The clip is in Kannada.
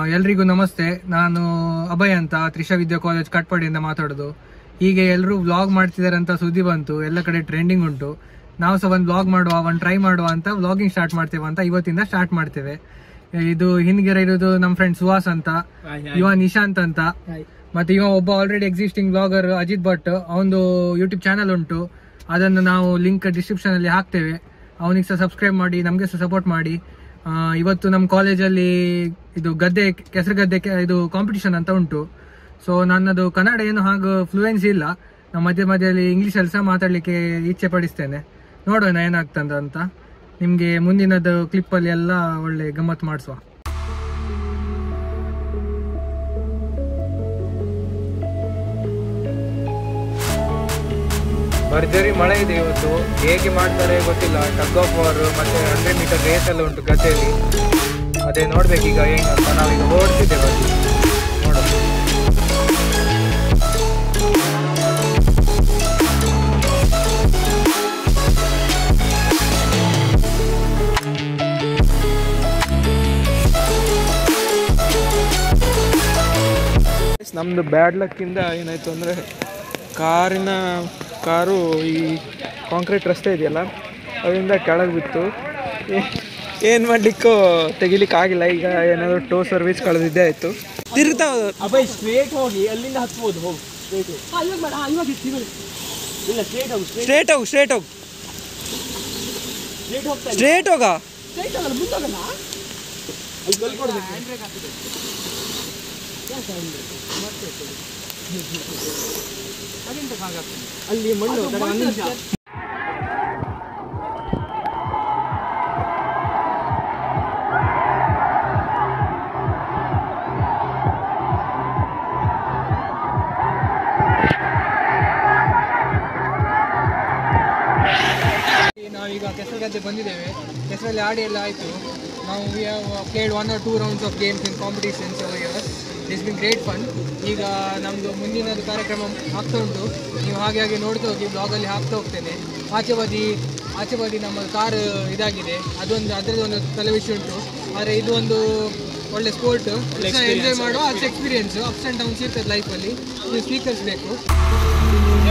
ಎಲ್ರಿಗೂ ನಮಸ್ತೆ ನಾನು ಅಭಯ್ ಅಂತ ತ್ರಿಷಾ ವಿದ್ಯಾ ಕಾಲೇಜ್ ಕಟ್ಪಾಡಿಯಿಂದ ಮಾತಾಡೋದು ಹೀಗೆ ಎಲ್ಲರೂ ವ್ಲಾಗ್ ಮಾಡ್ತಿದ್ದಾರೆ ಅಂತ ಸುದ್ದಿ ಬಂತು ಎಲ್ಲ ಕಡೆ ಟ್ರೆಂಡಿಂಗ್ ಉಂಟು ನಾವು ಸಹ ಒಂದು ವ್ಲಾಗ್ ಮಾಡುವ ಒಂದು ಟ್ರೈ ಮಾಡುವ ಅಂತ ವ್ಲಾಗಿಂಗ್ ಸ್ಟಾರ್ಟ್ ಮಾಡ್ತೇವೆ ಅಂತ ಇವತ್ತಿಂದ ಸ್ಟಾರ್ಟ್ ಮಾಡ್ತೇವೆ ಇದು ಹಿಂದ್ಗೆರೆ ಇರೋದು ನಮ್ಮ ಫ್ರೆಂಡ್ ಸುಹಾಸ್ ಅಂತ ಇವ ನಿಶಾಂತ್ ಅಂತ ಮತ್ತೆ ಇವ ಒಬ್ಬ already existing blogger Ajith Bhat ಅವನದು ಯೂಟ್ಯೂಬ್ ಚಾನಲ್ ಉಂಟು ಅದನ್ನು ನಾವು ಲಿಂಕ್ ಡಿಸ್ಕ್ರಿಪ್ಷನ್ ಅಲ್ಲಿ ಹಾಕ್ತೇವೆ ಅವನಿಗೆ ಸಹ ಸಬ್ಸ್ಕ್ರೈಬ್ ಮಾಡಿ ನಮಗೆ ಸಹ ಸಪೋರ್ಟ್ ಮಾಡಿ ಆ, ಇವತ್ತು ನಮ್ಮ ಕಾಲೇಜಲ್ಲಿ ಇದು ಗದ್ದೆ ಕೆಸರು ಗದ್ದೆ ಕೆ- ಇದು ಕಾಂಪಿಟಿಷನ್ ಅಂತ ಉಂಟು ಸೊ ನನ್ನದು ಕನ್ನಡ ಏನು ಹಾಗೂ ಫ್ಲೂಯೆನ್ಸಿ ಇಲ್ಲ ನಾವು ಮಧ್ಯ ಮಧ್ಯದಲ್ಲಿ ಇಂಗ್ಲೀಷಲ್ಲಿ ಸಹ ಮಾತಾಡಲಿಕ್ಕೆ ಇಚ್ಛೆ ಪಡಿಸ್ತೇನೆ ನೋಡೋಣ ಏನಾಗ್ತದ ಅಂತ ನಿಮಗೆ ಮುಂದಿನದು ಕ್ಲಿಪ್ಪಲ್ಲಿ ಎಲ್ಲ ಒಳ್ಳೆ ಗಮ್ಮತ್ತು ಮಾಡಿಸುವ ಭರ್ಜರಿ ಮಳೆ ಇದೆ ಇವತ್ತು ಹೇಗೆ ಮಾಡ್ತಾರೆ ಗೊತ್ತಿಲ್ಲ ಟಗ್ ಆಫ್ ವಾರ್ ಮತ್ತೆ ಹಂಡ್ರೆಡ್ ಮೀಟರ್ ರೇಸ್ ಎಲ್ಲ ಉಂಟು ಗದ್ದೆಯಲ್ಲಿ ಅದೇ ನೋಡ್ಬೇಕೀಗ ಏನಂತ ನಾವೀಗ ಓಡ್ತಿದ್ದೇವೆ ಅಲ್ಲಿ ನೋಡೋದು ನಮ್ಮದು ಬ್ಯಾಡ್ ಲಕ್ಕಿಂದ ಏನಾಯಿತು ಅಂದರೆ ಕಾರಿನ ಕಾರು ಈ ಕಾಂಕ್ರೀಟ್ ರಸ್ತೆ ಇದೆಯಲ್ಲ ಅದರಿಂದ ಕೆಳಗೆ ಬಿತ್ತು ಏನು ಮಾಡಲಿಕ್ಕೂ ತೆಗಿಲಿಕ್ಕೆ ಆಗಿಲ್ಲ ಈಗ ಏನಾದರೂ ಟೋ ಸರ್ವಿಸ್ ಕಳೆದಿದ್ದೇ ಆಯಿತು ತಿರುಗ್ತಾ ಅಭಯ್ ಸ್ಟ್ರೇಟ್ ಹೋಗಿ ಅಲ್ಲಿಂದ ಹತ್ಬೋದು ಹೋಗು ಸ್ಟ್ರೇಟ್ ಇವಾಗ ಬೇಡ ಹಾ, ಇವಾಗ ಇತ್ತು, ಇವಾಗ ಇತ್ತು. ಇಲ್ಲ ಸ್ಟ್ರೇಟ್ ಹೋಗು ಸ್ಟ್ರೇಟ್ ಹೋಗು ಸ್ಟ್ರೇಟ್ ಹೋಗು ಸ್ಟ್ರೇಟ್ ಹೋಗ್ತಾ ಇಲ್ಲ ಸ್ಟ್ರೇಟ್ ಹೋಗ ಸ್ಟ್ರೇಟ್ ಆಗಲ್ಲ ಮುಂದೆ ಹೋಗಲ್ಲ ಅಲ್ಲಿ ಕಲ್ ಕೊಡ್ಬೇಕು ಅಲ್ಲಿ ಮಣ್ಣು ತಡ ಒಂದು ನಿಮಿಷ ನಾವೀಗ ಕೆಸರುಗದ್ದೆ ಬಂದಿದ್ದೇವೆ ಕೆಸರಲ್ಲಿ ಆಡಿ ಎಲ್ಲ ಆಯಿತು ನಾವು we have played one or two rounds of games in competitions over year this been great fun ಈಗ ನಮ್ಮದು ಮುಂದಿನದು ಕಾರ್ಯಕ್ರಮ ಆಗ್ತಾ ಉಂಟು ನೀವು ಹಾಗೆ ಹಾಗೆ ನೋಡ್ತಾ ಹೋಗಿ ಬ್ಲಾಗಲ್ಲಿ ಹಾಕ್ತಾ ಹೋಗ್ತೇನೆ ಆಚೆ ಬದಿ ಆಚೆ ಬದಿ ನಮ್ಮ ಕಾರ್ ಇದಾಗಿದೆ ಅದೊಂದು ಅದರದ್ದು ಒಂದು ತಲೆ ವಿಷಯ ಉಂಟು ಆದರೆ ಇದು ಒಂದು ಒಳ್ಳೆ ಸ್ಪೋರ್ಟ್ ಎಂಜಾಯ್ ಮಾಡುವ ಅದು ಎಕ್ಸ್ಪೀರಿಯನ್ಸ್ ಅಪ್ಸ್ ಆ್ಯಂಡ್ ಡೌನ್ಸ್ ಇರ್ತದೆ ಲೈಫಲ್ಲಿ ನೀವು ಸ್ವೀಕರಿಸಬೇಕು